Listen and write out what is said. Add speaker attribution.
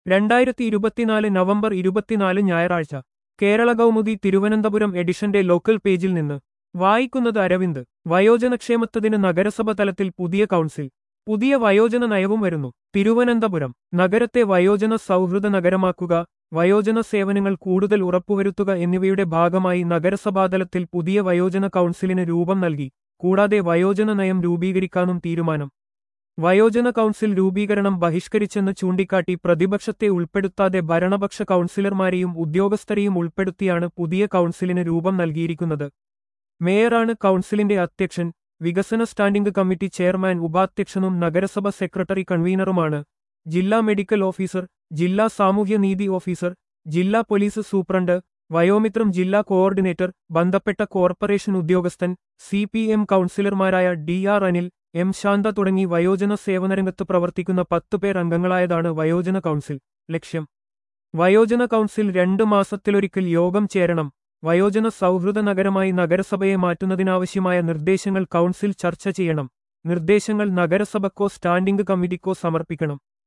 Speaker 1: രണ്ടായിരത്തി ഇരുപത്തിനാല് നവംബർ ഇരുപത്തിനാല് ഞായറാഴ്ച കേരള കൗമുദി തിരുവനന്തപുരം എഡിഷന്റെ ലോക്കൽ പേജിൽ നിന്ന് വായിക്കുന്നത് അരവിന്ദ് വയോജനക്ഷേമത്തതിന് നഗരസഭ തലത്തിൽ പുതിയ കൗൺസിൽ പുതിയ വയോജന നയവും വരുന്നു തിരുവനന്തപുരം നഗരത്തെ വയോജന സൗഹൃദ നഗരമാക്കുക വയോജന സേവനങ്ങൾ കൂടുതൽ ഉറപ്പുവരുത്തുക എന്നിവയുടെ ഭാഗമായി നഗരസഭാതലത്തിൽ പുതിയ വയോജന കൗൺസിലിന് രൂപം നൽകി കൂടാതെ വയോജന നയം രൂപീകരിക്കാനും തീരുമാനം വയോജന കൗൺസിൽ രൂപീകരണം ബഹിഷ്കരിച്ചെന്ന് ചൂണ്ടിക്കാട്ടി പ്രതിപക്ഷത്തെ ഉൾപ്പെടുത്താതെ ഭരണപക്ഷ കൗൺസിലർമാരെയും ഉദ്യോഗസ്ഥരെയും ഉൾപ്പെടുത്തിയാണ് പുതിയ കൗൺസിലിന് രൂപം നൽകിയിരിക്കുന്നത് മേയറാണ് കൗൺസിലിന്റെ അധ്യക്ഷൻ വികസന സ്റ്റാൻഡിംഗ് കമ്മിറ്റി ചെയർമാൻ ഉപാധ്യക്ഷനും നഗരസഭ സെക്രട്ടറി കൺവീനറുമാണ് ജില്ലാ മെഡിക്കൽ ഓഫീസർ ജില്ലാ സാമൂഹ്യനീതി ഓഫീസർ ജില്ലാ പോലീസ് സൂപ്രണ്ട് വയോമിത്രം ജില്ലാ കോർഡിനേറ്റർ ബന്ധപ്പെട്ട കോർപ്പറേഷൻ ഉദ്യോഗസ്ഥൻ സി പി എം കൗൺസിലർമാരായ D R Anil M Santha തുടങ്ങി വയോജന സേവനരംഗത്ത് പ്രവർത്തിക്കുന്ന പത്ത് പേർ അംഗങ്ങളായതാണ് വയോജന കൗൺസിൽ ലക്ഷ്യം വയോജന കൗൺസിൽ രണ്ട് മാസത്തിലൊരിക്കൽ യോഗം ചേരണം വയോജന സൗഹൃദ നഗരമായി നഗരസഭയെ മാറ്റുന്നതിനാവശ്യമായ നിർദ്ദേശങ്ങൾ കൗൺസിൽ ചർച്ച ചെയ്യണം നിർദ്ദേശങ്ങൾ നഗരസഭക്കോ സ്റ്റാൻഡിംഗ് കമ്മിറ്റിക്കോ സമർപ്പിക്കണം